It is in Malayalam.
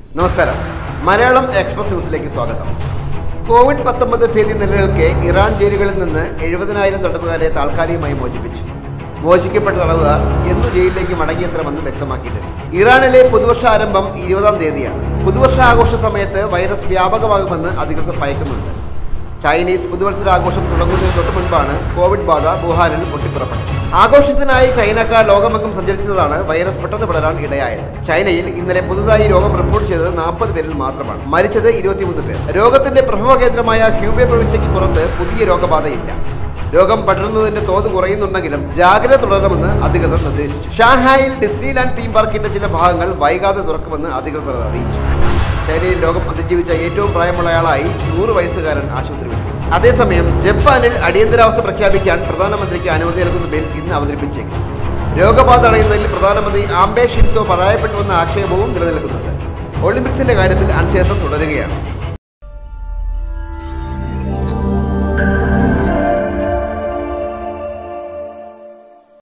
നമസ്കാരം മലയാളം എക്സ്പ്രസ് ന്യൂസിലേക്ക് സ്വാഗതം കോവിഡ് പത്തൊമ്പത് ഭീതി നിലനിൽക്കെ ഇറാൻ ജയിലുകളിൽ നിന്ന് എഴുപതിനായിരം തടവുകാരെ താൽക്കാലികമായി മോചിപ്പിച്ചു മോചിക്കപ്പെട്ട തടവുകാർ എന്ന് ജയിലിലേക്ക് മടങ്ങിയെത്തണമെന്ന് വ്യക്തമാക്കിയിട്ടുണ്ട് ഇറാനിലെ പുതുവർഷാരംഭം ഇരുപതാം തീയതിയാണ് പുതുവർഷാഘോഷ സമയത്ത് വൈറസ് വ്യാപകമാകുമെന്ന് അധികൃതർ ഭയക്കുന്നുണ്ട് ചൈനീസ് പുതുവത്സരാഘോഷം തുടങ്ങുന്നതിന് തൊട്ട് മുൻപാണ് കോവിഡ് ബാധ വുഹാനിൽ പൊട്ടിപ്പുറപ്പെട്ടത് ആഘോഷത്തിനായി ചൈനക്കാർ ലോകമെങ്ങും സഞ്ചരിച്ചതാണ് വൈറസ് പെട്ടെന്ന് പടരാൻ ഇടയായത് ചൈനയിൽ ഇന്നലെ പുതുതായി രോഗം റിപ്പോർട്ട് ചെയ്തത് നാൽപ്പത് പേരിൽ മാത്രമാണ് മരിച്ചത് ഇരുപത്തിമൂന്ന് പേർ രോഗത്തിന്റെ പ്രഭവ കേന്ദ്രമായ ഹ്യൂബെ പ്രവിശ്യയ്ക്ക് പുറത്ത് പുതിയ രോഗബാധയില്ല രോഗം പടരുന്നതിന്റെ തോത് കുറയുന്നുണ്ടെങ്കിലും ജാഗ്രത തുടരണമെന്ന് അധികൃതർ നിർദ്ദേശിച്ചു ഷാഹായിൽ ഡിസ്നിലാൻഡ് തീം പാർക്കിന്റെ ചില ഭാഗങ്ങൾ വൈകാതെ തുറക്കുമെന്ന് അധികൃതർ അറിയിച്ചു ചൈനയിൽ രോഗം അതിജീവിച്ച ഏറ്റവും പ്രായമുള്ളയാളായി നൂറ് വയസ്സുകാരൻ ആശുപത്രി വിട്ടു അതേസമയം ജപ്പാനിൽ അടിയന്തരാവസ്ഥ പ്രഖ്യാപിക്കാൻ പ്രധാനമന്ത്രിക്ക് അനുമതി നൽകുന്ന ബിൽ ഇന്ന് അവതരിപ്പിച്ചേക്കും രോഗബാധ തടയുന്നതിൽ പ്രധാനമന്ത്രി ആംബെ ഷിൻസോ പരാജയപ്പെട്ടുവെന്ന ആക്ഷേപവും നിലനിൽക്കുന്നുണ്ട് ഒളിമ്പിക്സിന്റെ കാര്യത്തിൽ അനിശ്ചിതത്വം തുടരുകയാണ്